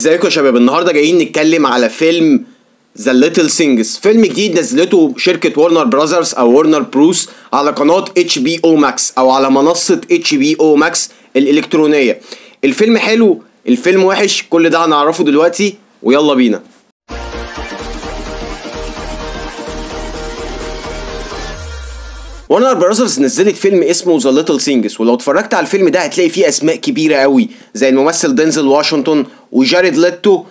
ازيكم يا شباب النهارده جايين نتكلم على فيلم ذا ليتل سينجز فيلم جديد نزلته شركة ورنر براذرز او ورنر بروس على قناة اتش بي او ماكس او على منصة اتش بي او ماكس الالكترونية الفيلم حلو الفيلم وحش كل ده هنعرفه دلوقتي ويلا بينا ورنر براذرز نزلت فيلم اسمه ذا ليتل سينجز ولو اتفرجت على الفيلم ده هتلاقي فيه اسماء كبيره قوي زي الممثل دينزل واشنطن وجاريد ليتو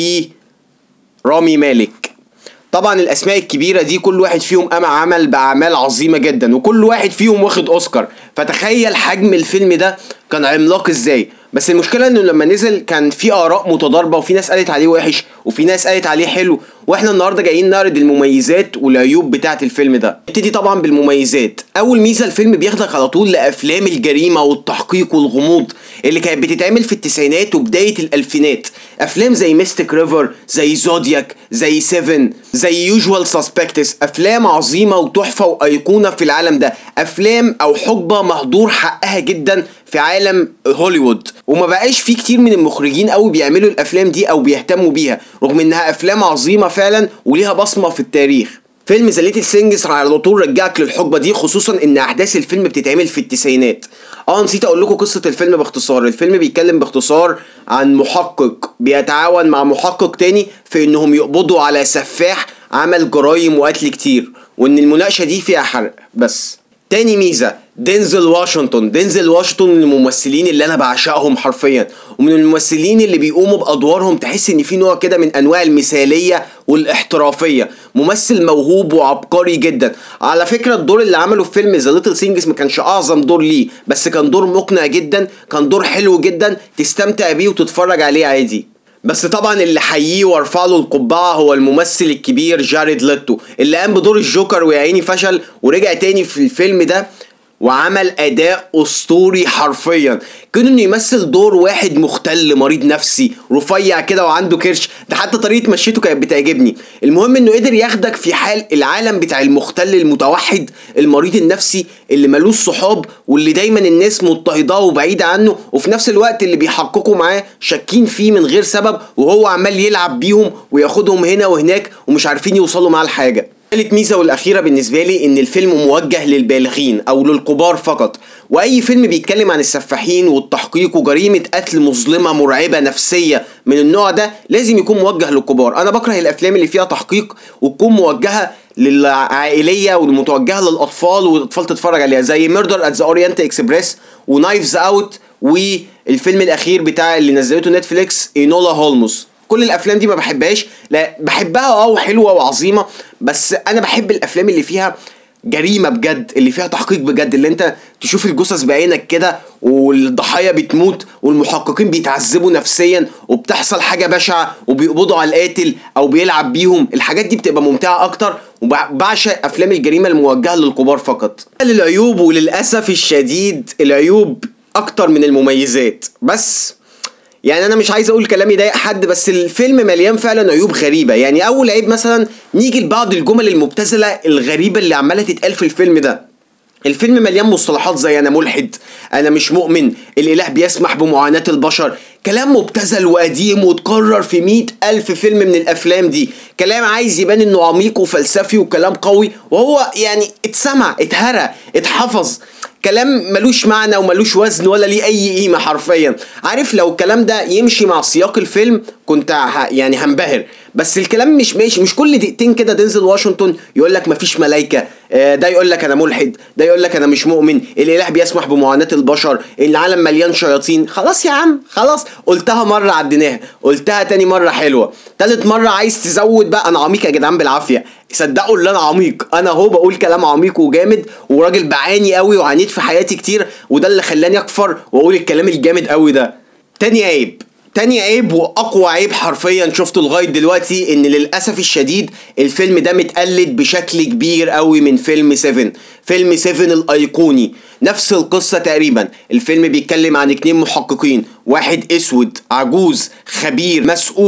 ورامي مالك طبعا الاسماء الكبيره دي كل واحد فيهم قام عمل باعمال عظيمه جدا وكل واحد فيهم واخد اوسكار فتخيل حجم الفيلم ده كان عملاق ازاي بس المشكله انه لما نزل كان في اراء متضاربه وفي ناس قالت عليه وحش وفي ناس قالت عليه حلو واحنا النهارده جايين نعرض المميزات والعيوب بتاعه الفيلم ده نبتدي طبعا بالمميزات اول ميزه الفيلم بياخدك على طول لافلام الجريمه والتحقيق والغموض اللي كانت بتتعمل في التسعينات وبدايه الالفينات افلام زي ميستيك ريفر زي زودياك زي سيفن زي يوجوال سسبكتس افلام عظيمه وتحفه وايقونه في العالم ده افلام او حقبه مهدور حقها جدا في عالم هوليوود وما بقاش في كتير من المخرجين قوي بيعملوا الافلام دي او بيهتموا بيها رغم انها افلام عظيمه فعلا وليها بصمه في التاريخ فيلم ذا ليتل سينجز على طول رجعك للحقبه دي خصوصا ان احداث الفيلم بتتعمل في التسعينات اه نسيت اقول لكم قصه الفيلم باختصار الفيلم بيتكلم باختصار عن محقق بيتعاون مع محقق تاني في انهم يقبضوا على سفاح عمل جرايم وقتل كتير وان المناقشه دي فيها حرق بس تاني ميزه دينزل واشنطن دينزل واشنطن من الممثلين اللي انا بعشقهم حرفيا ومن الممثلين اللي بيقوموا بادوارهم تحس ان في نوع كده من انواع المثاليه والاحترافيه ممثل موهوب وعبقري جدا على فكره الدور اللي عمله في فيلم ذا ليتل سينجز ما كانش اعظم دور ليه بس كان دور مقنع جدا كان دور حلو جدا تستمتع بيه وتتفرج عليه عادي بس طبعا اللي حييه وارفع له القبعه هو الممثل الكبير جاريد ليتو اللي قام بدور الجوكر ويا عيني فشل ورجع تاني في الفيلم ده وعمل اداء اسطوري حرفيا كان انه يمثل دور واحد مختل مريض نفسي رفيع كده وعنده كرش ده حتى طريقه مشيته كانت بتعجبني المهم انه قدر ياخدك في حال العالم بتاع المختل المتوحد المريض النفسي اللي ملوش صحاب واللي دايما الناس مضطهداه وبعيده عنه وفي نفس الوقت اللي بيحققوا معاه شاكين فيه من غير سبب وهو عمال يلعب بيهم وياخدهم هنا وهناك ومش عارفين يوصلوا معاه لحاجه ثالث ميزه والاخيره بالنسبه لي ان الفيلم موجه للبالغين او للكبار فقط واي فيلم بيتكلم عن السفاحين والتحقيق وجريمه قتل مظلمه مرعبه نفسيه من النوع ده لازم يكون موجه للكبار انا بكره الافلام اللي فيها تحقيق وتكون موجهه للعائليه والمتوجهه للاطفال والاطفال تتفرج عليها زي ميردر ات ذا اورينت اكسبريس ونايفز اوت والفيلم الاخير بتاع اللي نزلته نتفليكس اينولا هولمز كل الافلام دي ما بحبهاش لا بحبها اه وحلوه وعظيمه بس انا بحب الافلام اللي فيها جريمه بجد اللي فيها تحقيق بجد اللي انت تشوف الجثث بعينك كده والضحايا بتموت والمحققين بيتعذبوا نفسيا وبتحصل حاجه بشعه وبيقبضوا على القاتل او بيلعب بيهم الحاجات دي بتبقى ممتعه اكتر وبعشق افلام الجريمه الموجهه للكبار فقط للعيوب وللاسف الشديد العيوب اكتر من المميزات بس يعني انا مش عايز اقول كلام يضايق حد بس الفيلم مليان فعلا عيوب غريبه يعني اول عيب مثلا نيجي لبعض الجمل المبتذله الغريبه اللي عماله تتقال في الفيلم ده الفيلم مليان مصطلحات زي انا ملحد انا مش مؤمن الاله بيسمح بمعاناة البشر كلام مبتذل وقديم وتكرر في مئة ألف فيلم من الأفلام دي كلام عايز يبان إنه عميق وفلسفي وكلام قوي وهو يعني اتسمع اتهرى اتحفظ كلام ملوش معنى وملوش وزن ولا ليه اي قيمه حرفيا عارف لو الكلام ده يمشي مع سياق الفيلم كنت يعني هنبهر بس الكلام مش ماشي مش كل دقيقتين كده دينزل واشنطن يقول لك مفيش ملايكه ده يقول لك انا ملحد ده يقول لك انا مش مؤمن الاله بيسمح بمعاناه البشر العالم مليان شياطين خلاص يا عم خلاص قلتها مره عديناها قلتها تاني مره حلوه تالت مره عايز تزود بقى انا عميق يا جدعان بالعافيه صدقوا اللي انا عميق انا اهو بقول كلام عميق وجامد وراجل بعاني قوي وعانيت في حياتي كتير وده اللي خلاني اكفر واقول الكلام الجامد قوي ده تاني عيب تاني عيب واقوى عيب حرفيا شفته لغايه دلوقتي ان للاسف الشديد الفيلم ده متقلد بشكل كبير قوي من فيلم 7 فيلم 7 الايقوني نفس القصة تقريبا الفيلم بيتكلم عن اتنين محققين واحد اسود عجوز خبير مسؤول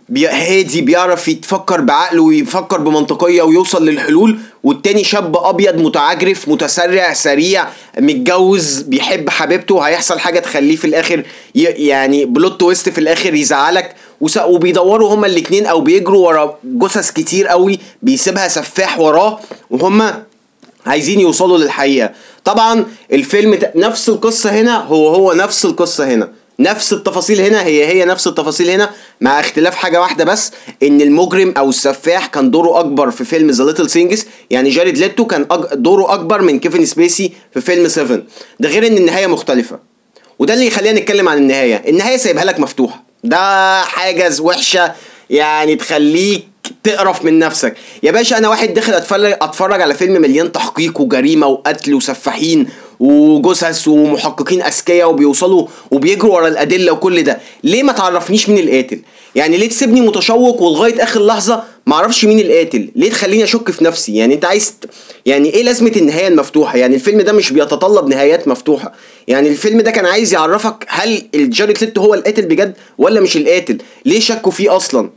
بي- هادي بيعرف يتفكر بعقله ويفكر بمنطقية ويوصل للحلول والتاني شاب أبيض متعجرف متسرع سريع متجوز بيحب حبيبته هيحصل حاجة تخليه في الآخر ي- يعني بلوت تويست في الآخر يزعلك وس- وبيدوروا هما الاتنين أو بيجروا ورا جثث كتير قوي بيسيبها سفاح وراه وهما عايزين يوصلوا للحقيقة طبعا الفيلم ت- نفس القصة هنا هو هو نفس القصة هنا نفس التفاصيل هنا هي هي نفس التفاصيل هنا مع اختلاف حاجة واحدة بس ان المجرم او السفاح كان دوره اكبر في فيلم ذا ليتل سينجز يعني جاريد ليتو كان أج... دوره اكبر من كيفن سبيسي في فيلم 7 ده غير ان النهاية مختلفة وده اللي يخلينا نتكلم عن النهاية النهاية سايبها لك مفتوحة ده حاجة وحشة يعني تخليك تقرف من نفسك يا باشا انا واحد داخل اتفرج اتفرج على فيلم مليان تحقيق وجريمه وقتل وسفاحين وجثث ومحققين اذكياء وبيوصلوا وبيجروا ورا الادله وكل ده ليه ما تعرفنيش مين القاتل يعني ليه تسيبني متشوق ولغايه اخر لحظه ما اعرفش مين القاتل ليه تخليني اشك في نفسي يعني انت عايز ت- يعني ايه لازمه النهايه المفتوحه يعني الفيلم ده مش بيتطلب نهايات مفتوحه يعني الفيلم ده كان عايز يعرفك هل الجاريد ليتو هو القاتل بجد ولا مش القاتل ليه شكوا فيه اصلا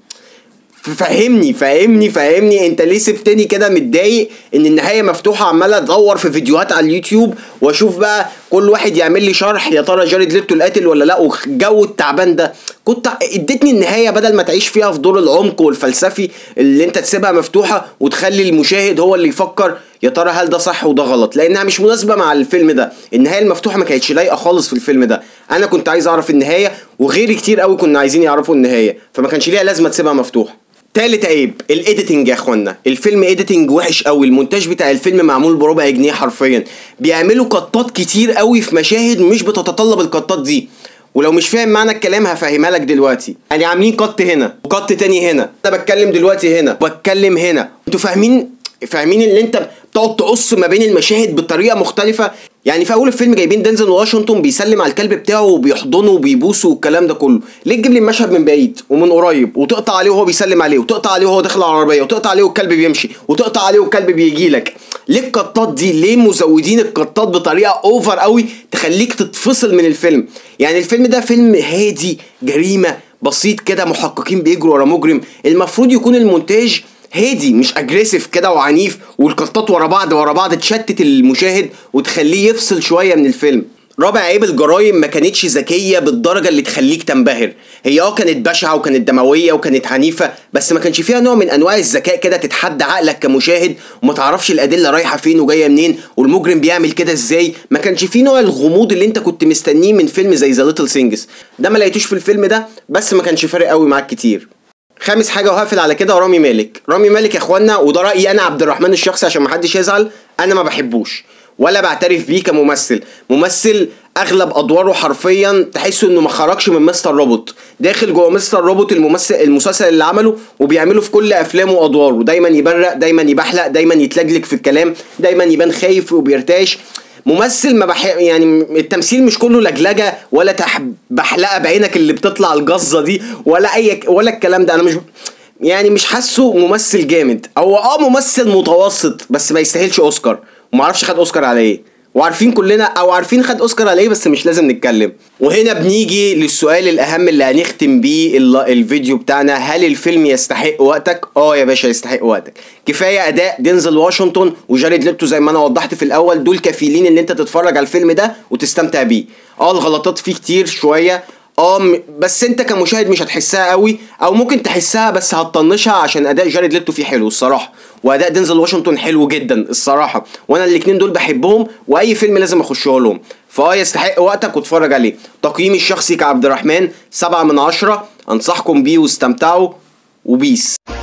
فهمني فهمني فهمني انت ليه سبتني كده متضايق ان النهايه مفتوحه عمال ادور في فيديوهات على اليوتيوب واشوف بقى كل واحد يعمل لي شرح يا ترى جاريد ليتو القاتل ولا لا والجو التعبان ده كنت اديتني النهايه بدل ما تعيش فيها في دور العمق والفلسفي اللي انت تسيبها مفتوحه وتخلي المشاهد هو اللي يفكر يا ترى هل ده صح وده غلط لانها مش مناسبه مع الفيلم ده النهايه المفتوحه ما كانتش لايقه خالص في الفيلم ده انا كنت عايز اعرف النهايه وغيري كتير قوي كنا عايزين يعرفوا النهايه فما كانش ليها لازمه تسيبها مفتوحه تالت عيب الايديتنج يا اخوانا الفيلم ايديتنج وحش قوي المونتاج بتاع الفيلم معمول بربع جنيه حرفيا بيعملوا قطات كتير قوي في مشاهد مش بتتطلب القطات دي ولو مش فاهم معنى الكلام هفهمها لك دلوقتي يعني عاملين قط هنا وقط تاني هنا انا بتكلم دلوقتي هنا وبتكلم هنا انتوا فاهمين فاهمين اللي انت بتقعد تقص ما بين المشاهد بطريقه مختلفه يعني في اول الفيلم جايبين دينزل واشنطن بيسلم على الكلب بتاعه وبيحضنه وبيبوسه والكلام ده كله ليه تجيب لي المشهد من بعيد ومن قريب وتقطع عليه وهو بيسلم عليه وتقطع عليه وهو داخل العربيه وتقطع عليه والكلب بيمشي وتقطع عليه والكلب بيجي لك ليه القطات دي ليه مزودين القطات بطريقه اوفر قوي تخليك تتفصل من الفيلم يعني الفيلم ده فيلم هادي جريمه بسيط كده محققين بيجروا ورا مجرم المفروض يكون المونتاج هادي مش اجريسيف كده وعنيف والقطات ورا بعض ورا بعض تشتت المشاهد وتخليه يفصل شويه من الفيلم رابع عيب الجرايم ما كانتش ذكيه بالدرجه اللي تخليك تنبهر هي اه كانت بشعه وكانت دمويه وكانت عنيفه بس ما كانش فيها نوع من انواع الذكاء كده تتحدى عقلك كمشاهد وما تعرفش الادله رايحه فين وجايه منين والمجرم بيعمل كده ازاي ما كانش فيه نوع الغموض اللي انت كنت مستنيه من فيلم زي ذا ليتل سينجز ده ما لقيتوش في الفيلم ده بس ما كانش فارق قوي معاك كتير خامس حاجه وهقفل على كده رامي مالك رامي مالك يا اخوانا وده رايي انا عبد الرحمن الشخصي عشان ما حدش يزعل انا ما بحبوش ولا بعترف بيه كممثل ممثل اغلب ادواره حرفيا تحسه انه ما خرجش من مستر روبوت داخل جوه مستر روبوت الممثل المسلسل اللي عمله وبيعمله في كل افلامه وادواره دايما يبرق دايما يبحلق دايما يتلجلج في الكلام دايما يبان خايف وبيرتعش ممثل ما بح... يعني التمثيل مش كله لجلجه ولا تح... بحلقه بعينك اللي بتطلع الجزه دي ولا اي ولا الكلام ده انا مش يعني مش حاسه ممثل جامد هو اه ممثل متوسط بس ما يستاهلش اوسكار ومعرفش خد اوسكار على ايه وعارفين كلنا او عارفين خد اوسكار على ايه بس مش لازم نتكلم وهنا بنيجي للسؤال الاهم اللي هنختم بيه ال- الفيديو بتاعنا هل الفيلم يستحق وقتك اه يا باشا يستحق وقتك كفايه اداء دينزل واشنطن وجاريد ليبتو زي ما انا وضحت في الاول دول كفيلين ان انت تتفرج على الفيلم ده وتستمتع بيه اه الغلطات فيه كتير شويه اه م- بس انت كمشاهد مش هتحسها قوي او ممكن تحسها بس هتطنشها عشان اداء جاريد ليتو فيه حلو الصراحه واداء دينزل واشنطن حلو جدا الصراحه وانا الاتنين دول بحبهم واي فيلم لازم اخشه لهم فاه يستحق وقتك واتفرج عليه تقييمي الشخصي كعبد الرحمن سبعة من عشرة انصحكم بيه واستمتعوا وبيس